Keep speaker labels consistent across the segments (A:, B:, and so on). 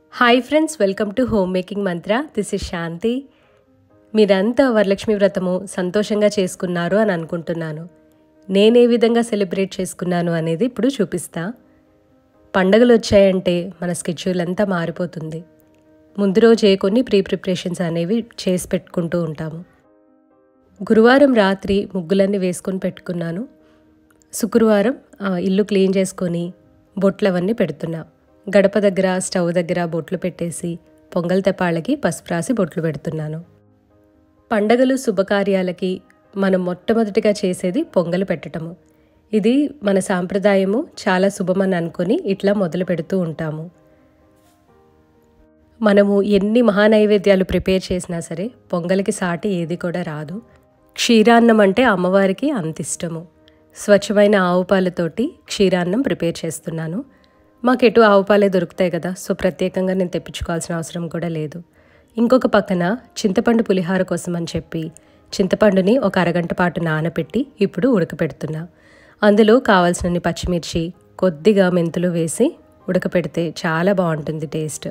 A: hi friends welcome to home making Mantra this is Shanti మీరంతా వరలక్ష్మి వ్రతము సంతోషంగా చేసుకున్నారు అని అనుకుంటున్నాను నేను ఏ విధంగా సెలబ్రేట్ చేసుకున్నాను అనేది ఇప్పుడు చూపిస్తా పండగలు వచ్చాయంటే మన స్కెడ్యూల్ అంతా మారిపోతుంది ముందు రోజే కొన్ని ప్రీ ప్రిపరేషన్స్ అనేవి చేసి పెట్టుకుంటూ ఉంటాము గురువారం రాత్రి ముగ్గులన్నీ వేసుకొని పెట్టుకున్నాను శుక్రవారం ఆ, ఇల్లు క్లీన్ చేసుకొని బొట్లు అవన్నీ పెడుతున్నా గడప దగ్గర స్టవ్ దగ్గర బొట్లు పెట్టేసి పొంగల్ తెప్పాళ్ళకి పసుపు రాసి బొట్లు పెడుతున్నాను పండగలు శుభకార్యాలకి మనం మొట్టమొదటిగా చేసేది పొంగలు పెట్టటము ఇది మన సాంప్రదాయము చాలా శుభమని అనుకొని ఇట్లా మొదలు పెడుతూ ఉంటాము మనము ఎన్ని మహానైవేద్యాలు ప్రిపేర్ చేసినా సరే పొంగలికి సాటి ఏది కూడా రాదు క్షీరాన్నం అంటే అమ్మవారికి అంత ఇష్టము స్వచ్ఛమైన ఆవు పాలతోటి క్షీరాన్నం ప్రిపేర్ చేస్తున్నాను మాకు ఎటు ఆవు పాలే దొరుకుతాయి కదా సో ప్రత్యేకంగా నేను తెప్పించుకోవాల్సిన అవసరం కూడా లేదు ఇంకొక పక్కన చింతపండు పులిహార కోసం అని చెప్పి చింతపండుని ఒక అరగంట పాటు నానబెట్టి ఇప్పుడు ఉడకపెడుతున్నా అందులో కావాల్సినన్ని పచ్చిమిర్చి కొద్దిగా మెంతులు వేసి ఉడకపెడితే చాలా బాగుంటుంది టేస్ట్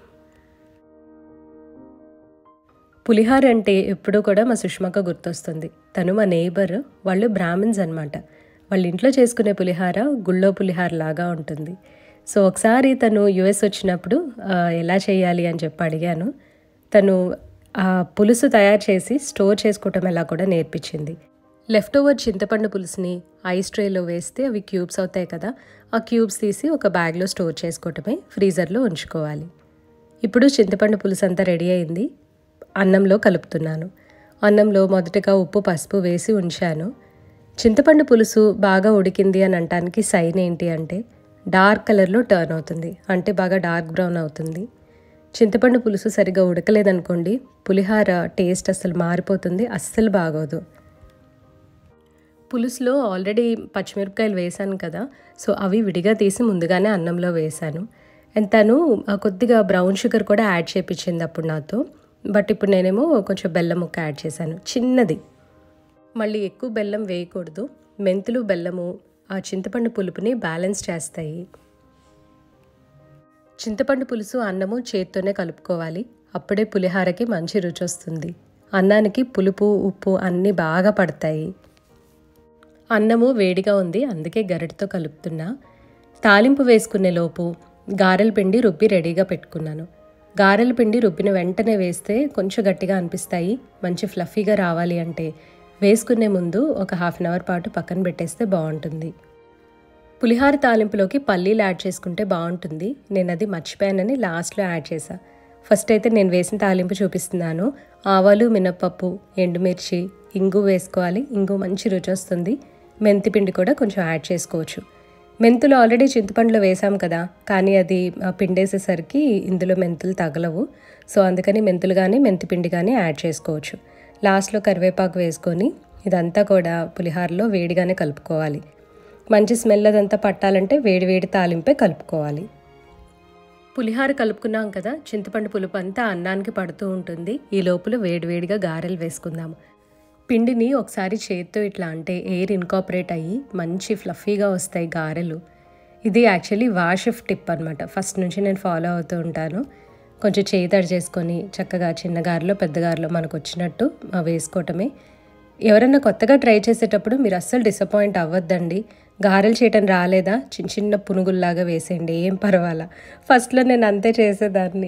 A: పులిహార అంటే ఎప్పుడూ కూడా మా సుష్మక్క గుర్తొస్తుంది తను మా నేబర్ వాళ్ళు బ్రాహ్మిన్స్ అనమాట వాళ్ళ ఇంట్లో చేసుకునే పులిహార గుళ్ళో పులిహార లాగా ఉంటుంది సో ఒకసారి తను యుఎస్ వచ్చినప్పుడు ఆ, ఎలా చేయాలి అని చెప్పి అడిగాను తను ఆ పులుసు తయారు చేసి స్టోర్ చేసుకోవటం ఎలా కూడా నేర్పించింది లెఫ్ట్ ఓవర్ చింతపండు పులుసుని ఐస్ ట్రేలో వేస్తే అవి క్యూబ్స్ అవుతాయి కదా ఆ క్యూబ్స్ తీసి ఒక బ్యాగ్లో స్టోర్ చేసుకోవటమే ఫ్రీజర్లో ఉంచుకోవాలి ఇప్పుడు చింతపండు పులుసు అంతా రెడీ అయింది అన్నంలో కలుపుతున్నాను అన్నంలో మొదటగా ఉప్పు పసుపు వేసి ఉంచాను చింతపండు పులుసు బాగా ఉడికింది అని అనటానికి సైన్ ఏంటి అంటే డార్క్ కలర్లో టర్న్ అవుతుంది అంటే బాగా డార్క్ బ్రౌన్ అవుతుంది చింతపండు పులుసు సరిగా ఉడకలేదనుకోండి పులిహార టేస్ట్ అస్సలు మారిపోతుంది అస్సలు బాగోదు పులుసులో ఆల్రెడీ పచ్చిమిరపకాయలు వేశాను కదా సో అవి విడిగా తీసి ముందుగానే అన్నంలో వేశాను అండ్ తను ఆ, కొద్దిగా బ్రౌన్ షుగర్ కూడా యాడ్ చేయించింది అప్పుడు నాతో బట్ ఇప్పుడు నేనేమో కొంచెం బెల్లం ముక్క యాడ్ చేశాను చిన్నది మళ్ళీ ఎక్కువ బెల్లం వేయకూడదు మెంతులు బెల్లము ఆ చింతపండు పులుపుని బ్యాలెన్స్ చేస్తాయి చింతపండు పులుసు అన్నము చేత్తోనే కలుపుకోవాలి అప్పుడే పులిహారకి మంచి రుచి వస్తుంది అన్నానికి పులుపు ఉప్పు అన్నీ బాగా పడతాయి అన్నము వేడిగా ఉంది అందుకే గరిటతో కలుపుతున్నా తాలింపు వేసుకునే లోపు గారెల పిండి రుబ్బి రెడీగా పెట్టుకున్నాను గారెల పిండి రుబ్బిన వెంటనే వేస్తే కొంచెం గట్టిగా అనిపిస్తాయి మంచి ఫ్లఫీగా రావాలి అంటే వేసుకునే ముందు ఒక హాఫ్ అన్ అవర్ పాటు పక్కన పెట్టేస్తే బాగుంటుంది పులిహార తాలింపులోకి పల్లీలు యాడ్ చేసుకుంటే బాగుంటుంది నేను అది మర్చిపోయానని లాస్ట్లో యాడ్ చేశా ఫస్ట్ అయితే నేను వేసిన తాలింపు చూపిస్తున్నాను ఆవాలు మినప్పప్పు ఎండుమిర్చి ఇంగు వేసుకోవాలి ఇంగు మంచి రుచి వస్తుంది మెంతి పిండి కూడా కొంచెం యాడ్ చేసుకోవచ్చు మెంతులు ఆల్రెడీ చింతపండులో వేసాం కదా కానీ అది ఆ, పిండేసేసరికి ఇందులో మెంతులు తగలవు సో అందుకని మెంతులు కానీ మెంతి పిండి కానీ యాడ్ చేసుకోవచ్చు లాస్ట్లో కరివేపాకు వేసుకొని ఇదంతా కూడా పులిహారలో వేడిగానే కలుపుకోవాలి మంచి స్మెల్ అదంతా పట్టాలంటే వేడి వేడి తాలింపే కలుపుకోవాలి పులిహార కలుపుకున్నాం కదా చింతపండు పులుపు అంతా అన్నానికి పడుతూ ఉంటుంది ఈ లోపల వేడివేడిగా గారెలు వేసుకుందాము పిండిని ఒకసారి చేత్తో ఇట్లా అంటే ఎయిర్ ఇన్కాపరేట్ అయ్యి మంచి ఫ్లఫీగా వస్తాయి గారెలు ఇది యాక్చువల్లీ వాషిఫ్ టిప్ అనమాట ఫస్ట్ నుంచి నేను ఫాలో అవుతూ ఉంటాను కొంచెం చేయి తడి చేసుకొని చక్కగా చిన్న గారెలో పెద్ద గారెలో మనకు వచ్చినట్టు ఆ, వేసుకోవటమే ఎవరైనా కొత్తగా ట్రై చేసేటప్పుడు మీరు అస్సలు డిసప్పాయింట్ అవ్వద్దండి గారెలు చేయటం రాలేదా చిన్న చిన్న పునుగుల్లాగా వేసేయండి ఏం పర్వాలా ఫస్ట్లో నేను అంతే చేసేదాన్ని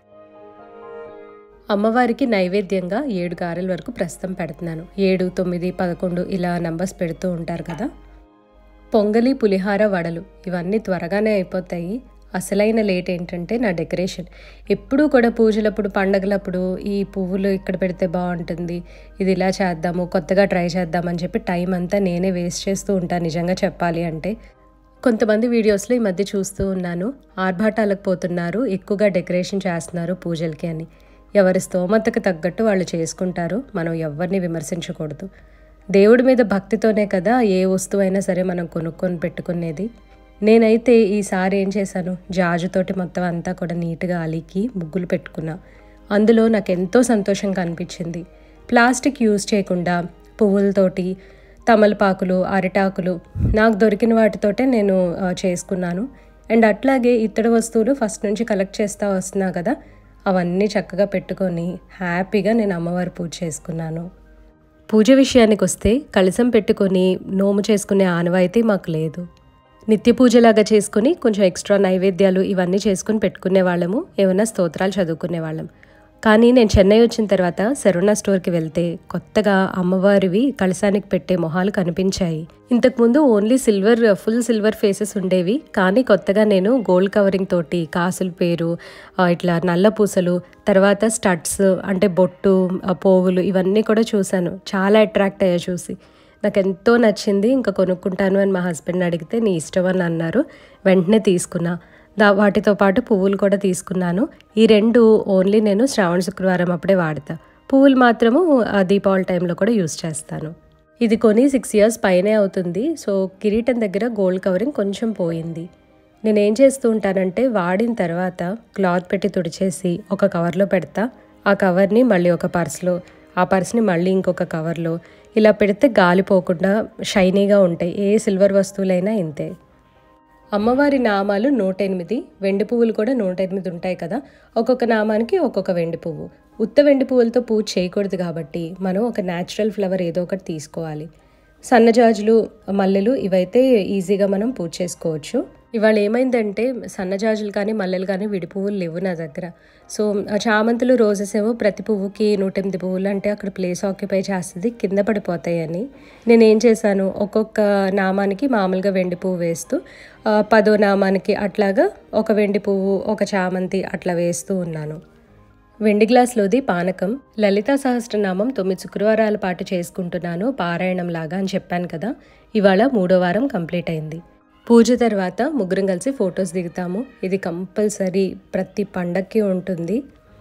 A: అమ్మవారికి నైవేద్యంగా ఏడు గారెల వరకు ప్రస్తుతం పెడుతున్నాను ఏడు తొమ్మిది పదకొండు ఇలా నంబర్స్ పెడుతూ ఉంటారు కదా పొంగలి పులిహార వడలు ఇవన్నీ త్వరగానే అయిపోతాయి అసలైన లేట్ ఏంటంటే నా డెకరేషన్ ఎప్పుడూ కూడా పూజలప్పుడు పండగలప్పుడు ఈ పువ్వులు ఇక్కడ పెడితే బాగుంటుంది ఇది ఇలా చేద్దాము కొత్తగా ట్రై చేద్దామని చెప్పి టైం అంతా నేనే వేస్ట్ చేస్తూ ఉంటాను నిజంగా చెప్పాలి అంటే కొంతమంది వీడియోస్లో ఈ మధ్య చూస్తూ ఉన్నాను ఆర్భాటాలకు పోతున్నారు ఎక్కువగా డెకరేషన్ చేస్తున్నారు పూజలకి అని ఎవరి స్తోమతకు తగ్గట్టు వాళ్ళు చేసుకుంటారు మనం ఎవరిని విమర్శించకూడదు దేవుడి మీద భక్తితోనే కదా ఏ వస్తువైనా సరే మనం కొనుక్కొని పెట్టుకునేది నేనైతే ఈసారి ఏం చేశాను జాజుతోటి మొత్తం అంతా కూడా నీట్గా అలికి ముగ్గులు పెట్టుకున్నా అందులో నాకు ఎంతో సంతోషంగా అనిపించింది ప్లాస్టిక్ యూజ్ చేయకుండా పువ్వులతోటి తమలపాకులు అరిటాకులు నాకు దొరికిన వాటితోటే నేను ఆ, చేసుకున్నాను అండ్ అట్లాగే ఇత్తడి వస్తువులు ఫస్ట్ నుంచి కలెక్ట్ చేస్తూ వస్తున్నా కదా అవన్నీ చక్కగా పెట్టుకొని హ్యాపీగా నేను అమ్మవారి పూజ చేసుకున్నాను పూజ విషయానికి వస్తే కలసం పెట్టుకొని నోము చేసుకునే ఆనవాయితీ మాకు లేదు నిత్య పూజలాగా చేసుకుని కొంచెం ఎక్స్ట్రా నైవేద్యాలు ఇవన్నీ చేసుకుని పెట్టుకునే వాళ్ళము ఏమైనా స్తోత్రాలు చదువుకునే వాళ్ళం కానీ నేను చెన్నై వచ్చిన తర్వాత శరవణ స్టోర్కి వెళ్తే కొత్తగా అమ్మవారివి కలసానికి పెట్టే మొహాలు కనిపించాయి ఇంతకుముందు only silver full silver faces ఉండేవి కానీ కొత్తగా నేను గోల్డ్ కవరింగ్ తోటి కాసుల పేరు ఆ, ఇట్లా నల్ల పూసలు తర్వాత స్టడ్స్ అంటే బొట్టు ఆ, పోగులు ఇవన్నీ కూడా చూశాను చాలా అట్రాక్ట్ అయ్యా చూసి నాకు ఎంతో నచ్చింది ఇంకా కొనుక్కుంటాను అని మా హస్బెండ్ అడిగితే నీ ఇష్టం అని అన్నారు వెంటనే తీసుకున్నా దా వాటితో పాటు పువ్వులు కూడా తీసుకున్నాను ఈ రెండు ఓన్లీ నేను శ్రావణ శుక్రవారం అప్పుడే వాడతా పువ్వులు మాత్రము ఆ, దీపావళి టైంలో కూడా యూస్ చేస్తాను ఇది కొని సిక్స్ ఇయర్స్ పైనే అవుతుంది సో కిరీటం దగ్గర గోల్డ్ కవరింగ్ కొంచెం పోయింది నేను ఏం చేస్తూ ఉంటానంటే వాడిన తర్వాత క్లాత్ పెట్టి తుడిచేసి ఒక కవర్లో పెడతా ఆ కవర్ని మళ్ళీ ఒక పర్స్లో ఆ పర్స్ని మళ్ళీ ఇంకొక కవర్లో ఇలా పెడితే గాలిపోకుండా షైనీగా ఉంటాయి ఏ సిల్వర్ వస్తువులైనా ఇంతే అమ్మవారి నామాలు నూట ఎనిమిది వెండి పువ్వులు కూడా నూట ఎనిమిది ఉంటాయి కదా ఒక్కొక్క నామానికి ఒక్కొక్క వెండి పువ్వు ఉత్త వెండి పువ్వులతో పూజ చేయకూడదు కాబట్టి మనం ఒక న్యాచురల్ ఫ్లవర్ ఏదో ఒకటి తీసుకోవాలి సన్నజాజులు మల్లెలు ఇవైతే ఈజీగా మనం పూజ చేసుకోవచ్చు ఇవాళ ఏమైందంటే సన్నజాజులు కానీ మల్లెలు కానీ విడి పువ్వులు లేవు నా దగ్గర సో ఆ చామంతులు రోజెస్ ఏమో ప్రతి పువ్వుకి నూట ఎనిమిది పువ్వులు అంటే అక్కడ ప్లేస్ ఆక్యుపై చేస్తుంది కింద పడిపోతాయని నేను ఏం చేశాను ఒక్కొక్క నామానికి మామూలుగా వెండి పువ్వు వేస్తూ ఆ, పదో నామానికి అట్లాగా ఒక వెండి పువ్వు ఒక చామంతి అట్లా వేస్తూ ఉన్నాను వెండి గ్లాస్లోది పానకం లలితా సహస్రనామం తొమ్మిది శుక్రవారాల పాటు చేసుకుంటున్నాను పారాయణం లాగా అని చెప్పాను కదా ఇవాళ మూడో వారం కంప్లీట్ అయింది పూజ తర్వాత ముగ్గురం కలిసి ఫొటోస్ దిగుతాము ఇది కంపల్సరీ ప్రతి పండక్కి ఉంటుంది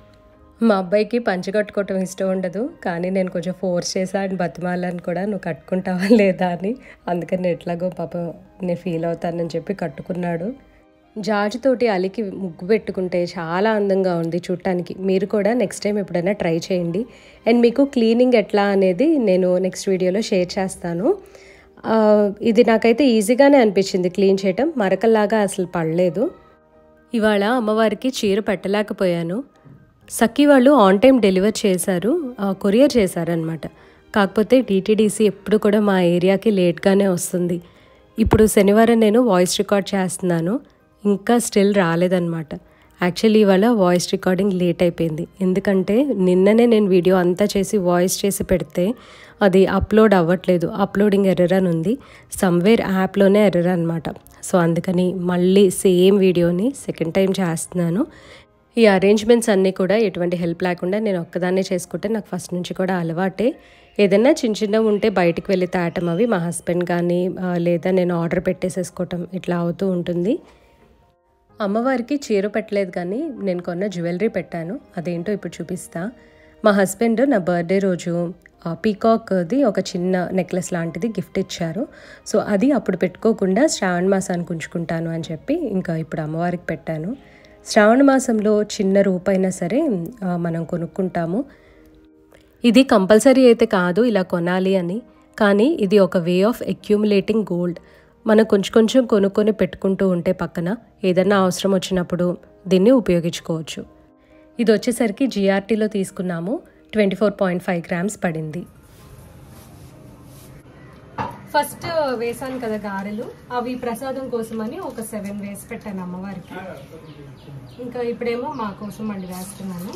A: మా అబ్బాయికి పంచ కట్టుకోవటం ఇష్టం ఉండదు కానీ నేను కొంచెం ఫోర్స్ చేసా అండ్ బతిమాలని కూడా నువ్వు కట్టుకుంటావా లేదా అని అందుకని ఎట్లాగో పాపం నేను ఫీల్ అవుతానని చెప్పి కట్టుకున్నాడు జాజితోటి అలికి ముగ్గు పెట్టుకుంటే చాలా అందంగా ఉంది చూడటానికి మీరు కూడా నెక్స్ట్ టైం ఎప్పుడైనా ట్రై చేయండి అండ్ మీకు క్లీనింగ్ ఎట్లా అనేది నేను నెక్స్ట్ వీడియోలో షేర్ చేస్తాను ఆ, ఇది నాకైతే ఈజీగానే అనిపించింది క్లీన్ చేయటం మరకల్లాగా అసలు పడలేదు ఇవాళ అమ్మవారికి చీర పెట్టలేకపోయాను సఖీ వాళ్ళు ఆన్ టైం డెలివర్ చేశారు ఆ, కొరియర్ చేశారనమాట కాకపోతే టీటీడీసీ ఎప్పుడు కూడా మా ఏరియాకి లేట్గానే వస్తుంది ఇప్పుడు శనివారం నేను వాయిస్ రికార్డ్ చేస్తున్నాను ఇంకా స్టిల్ రాలేదన్నమాట యాక్చువల్లీ ఇవాళ వాయిస్ రికార్డింగ్ లేట్ అయిపోయింది ఎందుకంటే నిన్ననే నేను వీడియో అంతా చేసి వాయిస్ చేసి పెడితే అది అప్లోడ్ అవ్వట్లేదు అప్లోడింగ్ ఎర్రర్ అని ఉంది సమ్వేర్ యాప్లోనే ఎర్రర్ అనమాట సో అందుకని మళ్ళీ సేమ్ వీడియోని సెకండ్ టైం చేస్తున్నాను ఈ అరేంజ్మెంట్స్ అన్నీ కూడా ఎటువంటి హెల్ప్ లేకుండా నేను ఒక్కదాన్నే చేసుకుంటే నాకు ఫస్ట్ నుంచి కూడా అలవాటే ఏదైనా చిన్న చిన్నవి ఉంటే బయటికి వెళ్ళి తాటం అవి మా హస్బెండ్ కానీ ఆ, లేదా నేను ఆర్డర్ పెట్టేసేసుకోవటం ఇట్లా అవుతూ ఉంటుంది అమ్మవారికి చీర పెట్టలేదు కానీ నేను కొన్న జ్యువెలరీ పెట్టాను అదేంటో ఇప్పుడు చూపిస్తా మా హస్బెండ్ నా బర్త్డే రోజు ఆ పీకాక్ది ఒక చిన్న నెక్లెస్ లాంటిది గిఫ్ట్ ఇచ్చారు సో అది అప్పుడు పెట్టుకోకుండా శ్రావణ మాసానికి ఉంచుకుంటాను అని చెప్పి ఇంకా ఇప్పుడు అమ్మవారికి పెట్టాను శ్రావణ మాసంలో చిన్న రూపైనా సరే ఆ, మనం కొనుక్కుంటాము ఇది కంపల్సరీ అయితే కాదు ఇలా కొనాలి అని కానీ ఇది ఒక వే ఆఫ్ అక్యూములేటింగ్ గోల్డ్ మనం కొంచెం కొంచెం కొనుక్కొని పెట్టుకుంటూ ఉంటే పక్కన ఏదన్నా అవసరం వచ్చినప్పుడు దీన్ని ఉపయోగించుకోవచ్చు ఇది వచ్చేసరికి జిఆర్టీలో తీసుకున్నాము twenty four point five grams పడింది ఫస్ట్ వేసాను కదా గారెలు అవి ప్రసాదం కోసమని ఒక సెవెన్ వేసి పెట్టాను అమ్మవారికి ఇంకా ఇప్పుడేమో మా కోసం మళ్ళీ వేస్తున్నాను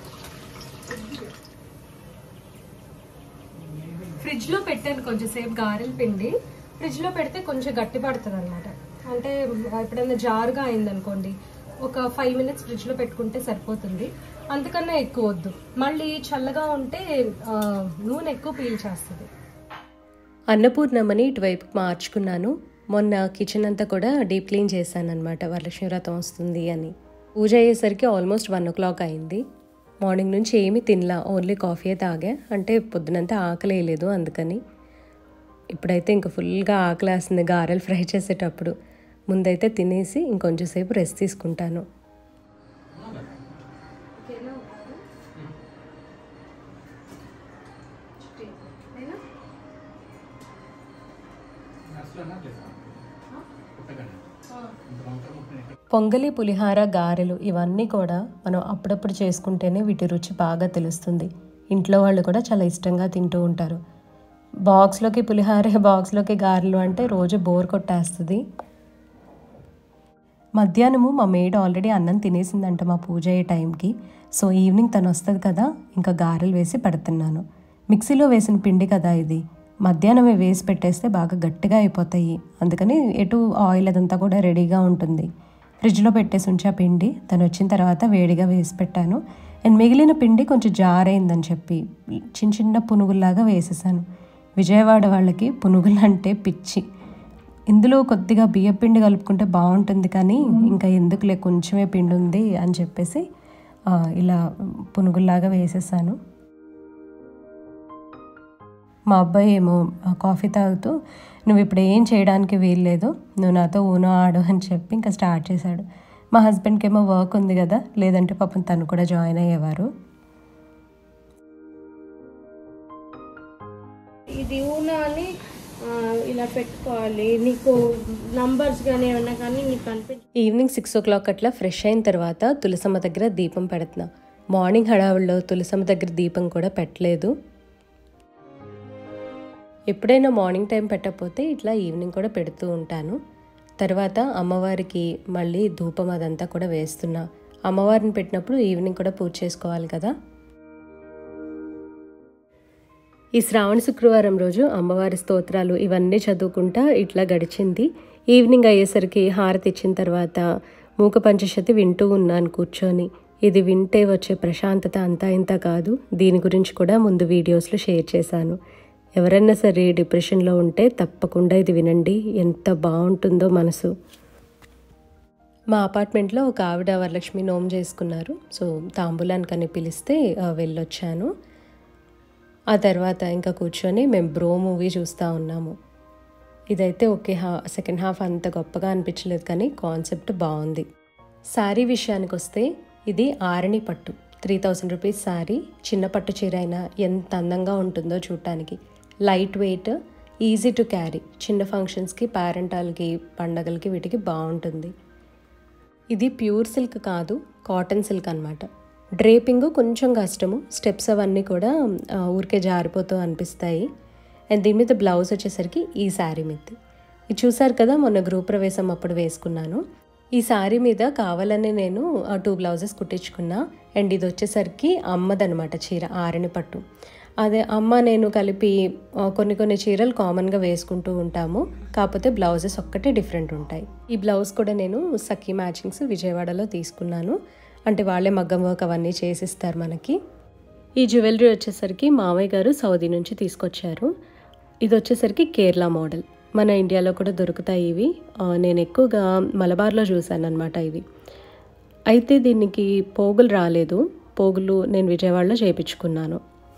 A: ఫ్రిడ్జ్ లో పెట్టాను కొంచెం సేపు గారెల పిండి ఫ్రిడ్జ్ లో పెడితే కొంచెం గట్టి పడుతుంది అనమాట అంటే ఎప్పుడైనా జారుగా అయిందనుకోండి ఒక ఫైవ్ మినిట్స్ ఫ్రిడ్జ్ లో పెట్టుకుంటే సరిపోతుంది అంతకన్నా ఎక్కువ వద్దు మళ్ళీ చల్లగా ఉంటే ఆ, నూనె ఎక్కువ పీల్చేస్తుంది అన్నపూర్ణమ్మని ఇటువైపు మార్చుకున్నాను మొన్న కిచెన్ అంతా కూడా డీప్ క్లీన్ చేశాను అనమాట వరలక్ష్మి వ్రతం వస్తుంది అని పూజ అయ్యేసరికి ఆల్మోస్ట్ వన్ ఓ క్లాక్ అయింది మార్నింగ్ నుంచి ఏమీ తినలా ఓన్లీ కాఫీ తాగా అంటే పొద్దునంతా ఆకలి వేయలేదు అందుకని ఇప్పుడైతే ఇంకా ఫుల్గా ఆకలి వేస్తుంది గారెలు ఫ్రై చేసేటప్పుడు ముందైతే తినేసి ఇంకొంచెం సేపు రెస్ట్ తీసుకుంటాను పొంగలి పులిహార గారెలు ఇవన్నీ కూడా మనం అప్పుడప్పుడు చేసుకుంటేనే వీటి రుచి బాగా తెలుస్తుంది ఇంట్లో వాళ్ళు కూడా చాలా ఇష్టంగా తింటూ ఉంటారు బాక్స్లోకి పులిహార బాక్స్లోకి గారెలు అంటే రోజు బోర్ కొట్టేస్తుంది మధ్యాహ్నము మా మేడ్ ఆల్రెడీ అన్నం తినేసిందంట మా పూజ అయ్యే టైంకి సో ఈవినింగ్ తను వస్తుంది కదా ఇంకా గారెలు వేసి పెడుతున్నాను మిక్సీలో వేసిన పిండి కదా ఇది మధ్యాహ్నమే వేసి పెట్టేస్తే బాగా గట్టిగా అయిపోతాయి అందుకని ఎటు ఆయిల్ అదంతా కూడా రెడీగా ఉంటుంది ఫ్రిడ్జ్లో పెట్టేసి ఉంచా పిండి తను వచ్చిన తర్వాత వేడిగా వేసి పెట్టాను అండ్ మిగిలిన పిండి కొంచెం జారైందని చెప్పి చిన్న చిన్న పునుగుల్లాగా వేసేసాను విజయవాడ వాళ్ళకి పునుగులు అంటే పిచ్చి ఇందులో కొద్దిగా బియ్య పిండి కలుపుకుంటే బాగుంటుంది కానీ ఇంకా ఎందుకులే కొంచెమే పిండి ఉంది అని చెప్పేసి ఆ, ఇలా పునుగుల్లాగా వేసేసాను మా అబ్బాయి ఏమో ఆ, కాఫీ తాగుతూ నువ్వు ఇప్పుడు ఏం చేయడానికి వీల్లేదు నువ్వు నాతో ఊనో ఆడు అని చెప్పి ఇంకా స్టార్ట్ చేశాడు మా హస్బెండ్కి ఏమో వర్క్ ఉంది కదా లేదంటే పాపం తను కూడా జాయిన్ అయ్యేవారు
B: ఇది ఊనా అని ఆ, ఇలా పెట్టుకోవాలి నీకు నంబర్స్ కానీ ఏమన్నా కానీ నీకు కనిపించ
A: ఈవినింగ్ సిక్స్ ఓ క్లాక్ అట్లా ఫ్రెష్ అయిన తర్వాత తులసమ్మ దగ్గర దీపం పెడుతున్నా మార్నింగ్ హడావుల్లో తులసమ్మ దగ్గర దీపం కూడా పెట్టలేదు ఎప్పుడైనా మార్నింగ్ టైం పెట్టకపోతే ఇట్లా ఈవినింగ్ కూడా పెడుతూ ఉంటాను తర్వాత అమ్మవారికి మళ్ళీ ధూపం అదంతా కూడా వేస్తున్నా అమ్మవారిని పెట్టినప్పుడు ఈవినింగ్ కూడా పూజ చేసుకోవాలి కదా ఈ శ్రావణ శుక్రవారం రోజు అమ్మవారి స్తోత్రాలు ఇవన్నీ చదువుకుంటా ఇట్లా గడిచింది ఈవినింగ్ అయ్యేసరికి హారతి ఇచ్చిన తర్వాత మూక పంచశతి వింటూ ఉన్నాను కూర్చొని ఇది వింటే వచ్చే ప్రశాంతత అంతా ఇంత కాదు దీని గురించి కూడా ముందు వీడియోస్లో షేర్ చేశాను ఎవరైనా సరే డిప్రెషన్లో ఉంటే తప్పకుండా ఇది వినండి ఎంత బాగుంటుందో మనసు మా అపార్ట్మెంట్లో ఒక ఆవిడ వరలక్ష్మి నోమ్ చేసుకున్నారు సో తాంబూలానికని పిలిస్తే ఆ, వెళ్ళొచ్చాను ఆ తర్వాత ఇంకా కూర్చొని మేము బ్రో మూవీ చూస్తూ ఉన్నాము ఇదైతే ఓకే హా సెకండ్ హాఫ్ అంత గొప్పగా అనిపించలేదు కానీ కాన్సెప్ట్ బాగుంది శారీ విషయానికి వస్తే ఇది ఆరణి పట్టు త్రీ థౌజండ్ రూపీస్ శారీ చిన్న పట్టు చీర అయినా ఎంత అందంగా ఉంటుందో చూడటానికి light weight easy to carry చిన్న ఫంక్షన్స్కి పేరెంటాలకి పండగలకి వీటికి బాగుంటుంది ఇది ప్యూర్ సిల్క్ కాదు కాటన్ సిల్క్ అనమాట డ్రేపింగ్ కొంచెం కష్టము స్టెప్స్ అవన్నీ కూడా ఆ, ఊరికే జారిపోతూ అనిపిస్తాయి అండ్ దీని మీద బ్లౌజ్ వచ్చేసరికి ఈ శారీ మీద ఇది చూసారు కదా మొన్న గృహ ప్రవేశం అప్పుడు వేసుకున్నాను ఈ శారీ మీద కావాలని నేను టూ బ్లౌజెస్ కుట్టించుకున్నా అండ్ ఇది వచ్చేసరికి అమ్మదనమాట చీర ఆరణి పట్టు అదే అమ్మ నేను కలిపి ఆ, కొన్ని కొన్ని చీరలు కామన్గా వేసుకుంటూ ఉంటాము కాకపోతే బ్లౌజెస్ ఒక్కటే డిఫరెంట్ ఉంటాయి ఈ బ్లౌజ్ కూడా నేను సఖీ మ్యాచింగ్స్ విజయవాడలో తీసుకున్నాను అంటే వాళ్ళే మగ్గం వర్క్ అవన్నీ చేసిస్తారు మనకి ఈ జ్యువెలరీ వచ్చేసరికి మామయ్య గారు సౌదీ నుంచి తీసుకొచ్చారు ఇది వచ్చేసరికి కేరళ మోడల్ మన ఇండియాలో కూడా దొరుకుతాయి ఇవి ఆ, నేను ఎక్కువగా మలబార్లో చూశాను అనమాట ఇవి అయితే దీనికి పోగులు రాలేదు పోగులు నేను విజయవాడలో చేయించుకున్నాను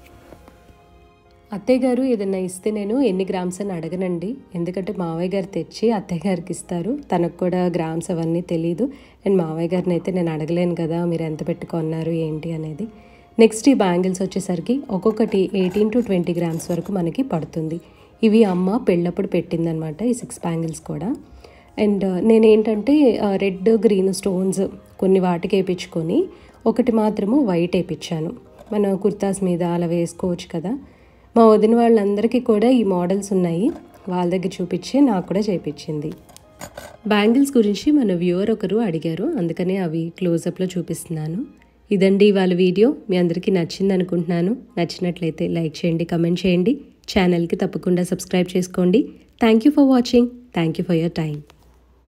A: అత్తయ్య గారు ఏదైనా ఇస్తే నేను ఎన్ని గ్రామ్స్ అని అడగనండి ఎందుకంటే మావయ్య గారు తెచ్చి అత్తయ్య గారికి ఇస్తారు తనకు కూడా గ్రామ్స్ అవన్నీ తెలీదు అండ్ మావయ్య గారిని అయితే నేను అడగలేను కదా మీరు ఎంత పెట్టుకున్నారు ఏంటి అనేది నెక్స్ట్ ఈ బ్యాంగిల్స్ వచ్చేసరికి ఒక్కొక్కటి ఎయిటీన్ టు ట్వంటీ గ్రామ్స్ వరకు మనకి పడుతుంది ఇవి అమ్మ పెళ్ళప్పుడు పెట్టిందనమాట ఈ సిక్స్ బ్యాంగిల్స్ కూడా అండ్ నేనేంటంటే రెడ్ గ్రీన్ స్టోన్స్ కొన్ని వాటికి వేయించుకొని ఒకటి మాత్రము వైట్ వేయించాను మన కుర్తాస్ మీద అలా వేసుకోవచ్చు కదా మా వదిన వాళ్ళందరికీ కూడా ఈ మోడల్స్ ఉన్నాయి వాళ్ళ దగ్గర చూపించి నాకు కూడా చేయించింది బ్యాంగిల్స్ గురించి మన వ్యూవర్ ఒకరు అడిగారు అందుకనే అవి క్లోజప్లో చూపిస్తున్నాను ఇదండి వాళ్ళ వీడియో మీ అందరికీ నచ్చింది అనుకుంటున్నాను నచ్చినట్లయితే లైక్ చేయండి కమెంట్ చేయండి ఛానల్కి తప్పకుండా సబ్స్క్రైబ్ చేసుకోండి thank you for watching thank you for your time